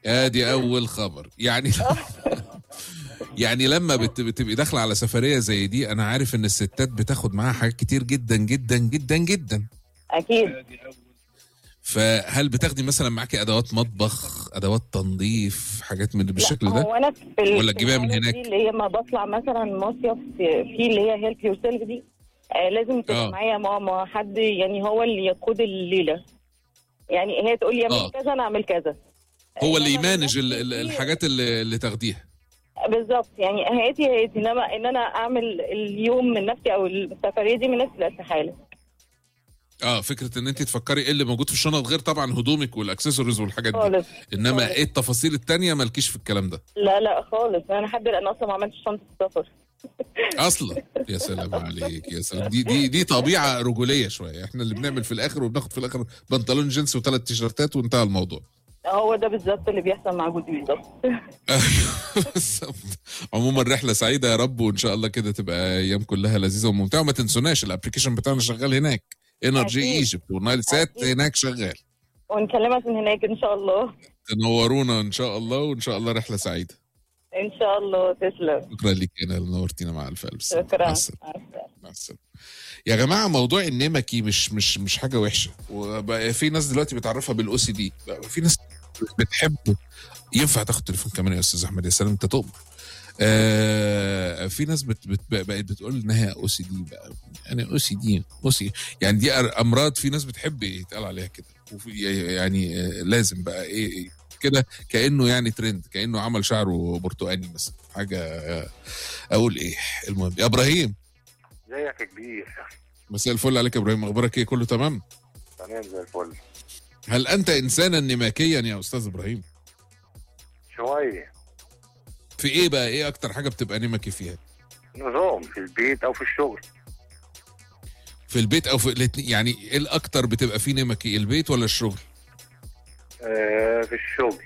ادي اول خبر يعني يعني لما بت- بتبقي داخله على سفريه زي دي انا عارف ان الستات بتاخد معاها حاجات كتير جدا جدا جدا جدا اكيد فهل بتاخدي مثلا معاكي ادوات مطبخ ادوات تنظيف حاجات من بالشكل لا، ده هو انا في ال- ولا في تجيبيها من الحالة هناك؟ دي اللي هي ما بطلع مثلا مصيف في اللي هي هيلب يور سيلف دي آه لازم تبقى آه. معايا ماما حد يعني هو اللي يقود الليله يعني هي تقول لي آه. اعمل كذا انا اعمل كذا هو اللي إنما يمانج ال- نفسي ال- دي- الحاجات اللي, اللي تاخديها بالظبط يعني هاتي هاتي انما ان انا اعمل اليوم من نفسي او السفريه دي من نفسي لا استحاله اه فكره ان انت تفكري ايه اللي موجود في الشنط غير طبعا هدومك والاكسسوارز والحاجات دي خالص انما خالص. ايه التفاصيل التانية مالكيش في الكلام ده لا لا خالص انا لحد الان اصلا ما عملتش شنطه سفر اصلا يا سلام عليك يا سلام دي دي دي طبيعه رجوليه شويه احنا اللي بنعمل في الاخر وبناخد في الاخر بنطلون جينز وثلاث تيشرتات وانتهى الموضوع هو ده بالظبط اللي بيحصل مع جوزي بالظبط أيوة، بالظبط. عموما رحله سعيده يا رب وان شاء الله كده تبقى ايام كلها لذيذه وممتعه وما تنسوناش الابلكيشن بتاعنا شغال هناك انرجي أكيد. ايجيبت والنايل سات أكيد. هناك شغال ونكلمك من هناك ان شاء الله تنورونا ان شاء الله وان شاء الله رحله سعيده ان شاء الله تسلم شكرا لك انا اللي نورتينا مع الف الف سلامة. شكرا مع السلامة. مع السلامة. مع السلامة. يا جماعه موضوع النمكي مش مش مش حاجه وحشه وبقى في ناس دلوقتي بتعرفها بالاو سي دي في ناس بتحب ينفع تاخد تليفون كمان يا استاذ احمد يا سلام انت تؤمر آه في ناس بت بت بقت بتقول انها او سي دي بقى انا او سي دي او سي يعني دي أر- امراض في ناس بتحب يتقال عليها كده وفي يعني آه لازم بقى ايه إيه كده كانه يعني ترند كانه عمل شعره برتقاني مثلا حاجه آه، اقول ايه المهم يا ابراهيم ازيك يا كبير مساء الفل عليك يا ابراهيم اخبارك ايه كله تمام تمام زي الفل هل انت انسانا نماكيا يا استاذ ابراهيم شويه في ايه بقى ايه اكتر حاجه بتبقى نمكي فيها نظام في البيت او في الشغل في البيت او في الاتنين يعني ايه الاكتر بتبقى فيه نمكي البيت ولا الشغل آه في الشغل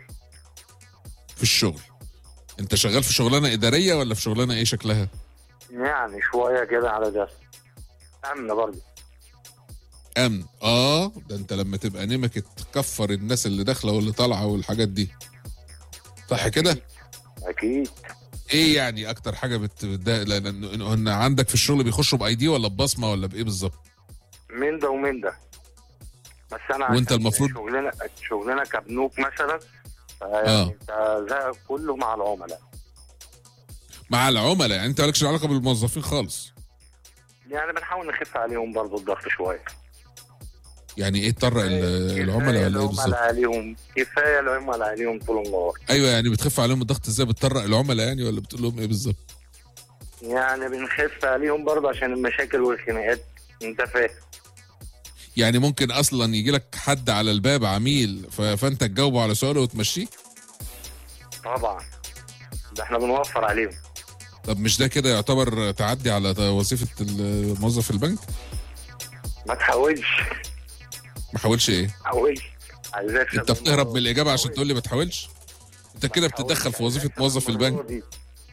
في الشغل انت شغال في شغلانه اداريه ولا في شغلانه ايه شكلها يعني شويه كده على ده امن برضه امن اه ده انت لما تبقى نمكي تكفر الناس اللي داخله واللي طالعه والحاجات دي صح كده اكيد ايه يعني اكتر حاجه بت ده لان إن عندك في الشغل بيخشوا باي دي ولا ببصمه ولا بايه بالظبط من ده ومن ده بس انا وأنت عشان المفروض- شغلنا شغلنا كبنوك مثلا آه. يعني انت ده كله مع العملاء مع العملاء يعني انت مالكش علاقه بالموظفين خالص يعني بنحاول نخف عليهم برضه الضغط شويه يعني ايه تطرق ال- كفاية العملاء ولا ايه بالظبط العملاء عليهم كفايه العملاء عليهم طول النهار ايوه يعني بتخف عليهم الضغط ازاي بتطرق العملاء يعني ولا بتقول لهم ايه بالظبط يعني بنخف عليهم برضه عشان المشاكل والخناقات انت فاهم يعني ممكن اصلا يجي لك حد على الباب عميل ف... فانت تجاوبه على سؤاله وتمشيه طبعا ده احنا بنوفر عليهم طب مش ده كده يعتبر تعدي على وظيفه الموظف البنك ما تحاولش ما حاولش ايه ما تحاولش عايزاك انت بتهرب من الاجابه عشان تقول لي ما تحاولش انت كده بتتدخل في وظيفه موظف البنك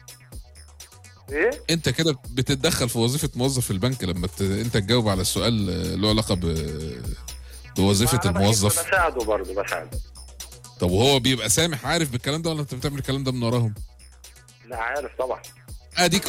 ايه انت كده بتتدخل في وظيفه موظف البنك لما ت... انت تجاوب على السؤال آه، له علاقه ب... بوظيفه أنا بحب الموظف بساعده برضه بساعده طب وهو بيبقى سامح عارف بالكلام ده ولا انت بتعمل الكلام ده من وراهم لا عارف طبعا اديك